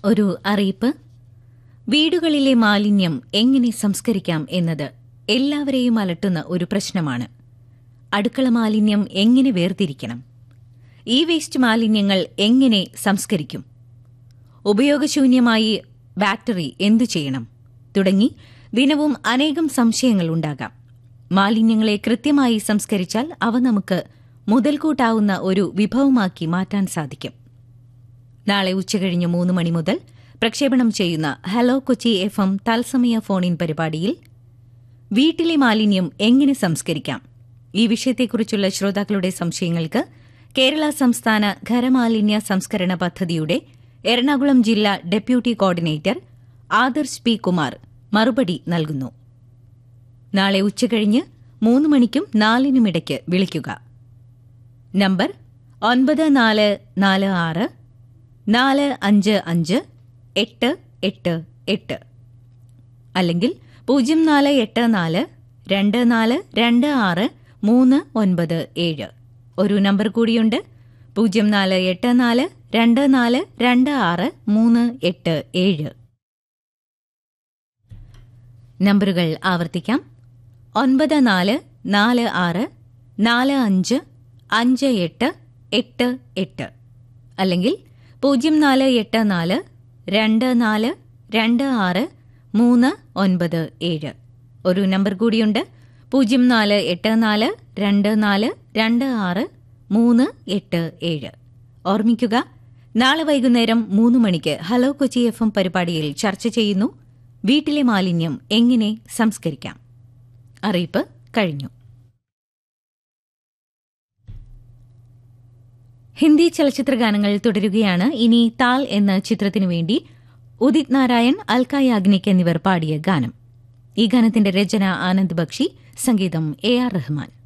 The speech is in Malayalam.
ഒരു അറിയിപ്പ് വീടുകളിലെ മാലിന്യം എങ്ങനെ സംസ്കരിക്കാം എന്നത് എല്ലാവരെയും അലട്ടുന്ന ഒരു പ്രശ്നമാണ് അടുക്കള മാലിന്യം എങ്ങനെ വേർതിരിക്കണം ഈ വേസ്റ്റ് മാലിന്യങ്ങൾ എങ്ങനെ സംസ്കരിക്കും ഉപയോഗശൂന്യമായി ബാറ്ററി എന്തു ചെയ്യണം തുടങ്ങി ദിനവും അനേകം സംശയങ്ങൾ ഉണ്ടാകാം മാലിന്യങ്ങളെ കൃത്യമായി സംസ്കരിച്ചാൽ അവ നമുക്ക് മുതൽക്കൂട്ടാവുന്ന ഒരു വിഭവമാക്കി മാറ്റാൻ സാധിക്കും നാളെ ഉച്ചകഴിഞ്ഞ് മൂന്ന് മണി മുതൽ പ്രക്ഷേപണം ചെയ്യുന്ന ഹലോ കൊച്ചി എഫ് എം തത്സമയ ഫോണിൻ പരിപാടിയിൽ വീട്ടിലെ മാലിന്യം എങ്ങനെ സംസ്കരിക്കാം ഈ വിഷയത്തെക്കുറിച്ചുള്ള ശ്രോതാക്കളുടെ സംശയങ്ങൾക്ക് കേരള സംസ്ഥാന ഖരമാലിന്യ സംസ്കരണ പദ്ധതിയുടെ എറണാകുളം ജില്ലാ deputy coordinator Adarsh P Kumar മറുപടി നൽകുന്നു നാളെ ഉച്ചകഴിഞ്ഞ് മൂന്ന് മണിക്കും നാലിനുമിടയ്ക്ക് വിളിക്കുക നമ്പർ ഒൻപത് നാല് നാല് ആറ് നാല് അഞ്ച് അഞ്ച് എട്ട് എട്ട് എട്ട് അല്ലെങ്കിൽ പൂജ്യം നാല് എട്ട് നാല് രണ്ട് നാല് രണ്ട് ആറ് മൂന്ന് ഒൻപത് ഏഴ് ഒരു നമ്പർ കൂടിയുണ്ട് പൂജ്യം നാല് എട്ട് നാല് രണ്ട് നാല് രണ്ട് ആറ് മൂന്ന് എട്ട് ഏഴ് നമ്പറുകൾ ആവർത്തിക്കാം ഒൻപത് നാല് നാല് ആറ് നാല് അഞ്ച് അഞ്ച് എട്ട് എട്ട് എട്ട് അല്ലെങ്കിൽ പൂജ്യം നാല് എട്ട് നാല് രണ്ട് നാല് രണ്ട് ആറ് മൂന്ന് ഒൻപത് ഏഴ് ഒരു നമ്പർ കൂടിയുണ്ട് പൂജ്യം നാല് എട്ട് നാല് രണ്ട് നാല് രണ്ട് ആറ് മൂന്ന് എട്ട് ഏഴ് ഓർമ്മിക്കുക നാളെ വൈകുന്നേരം മൂന്ന് മണിക്ക് ഹലോ കൊച്ചി എഫ് എം പരിപാടിയിൽ ചർച്ച ചെയ്യുന്നു വീട്ടിലെ മാലിന്യം എങ്ങനെ സംസ്കരിക്കാം അറിയിപ്പ് കഴിഞ്ഞു ഹിന്ദി ചലച്ചിത്ര ഗാനങ്ങൾ തുടരുകയാണ് ഇനി താൽ എന്ന ചിത്രത്തിനു വേണ്ടി ഉദിത് നാരായൺ അൽക്ക യാഗ്നിക് എന്നിവർ പാടിയ ഗാനം ഈ ഗാനത്തിന്റെ രചന ആനന്ദ് ബക്ഷി സംഗീതം എ ആർ റഹ്മാൻ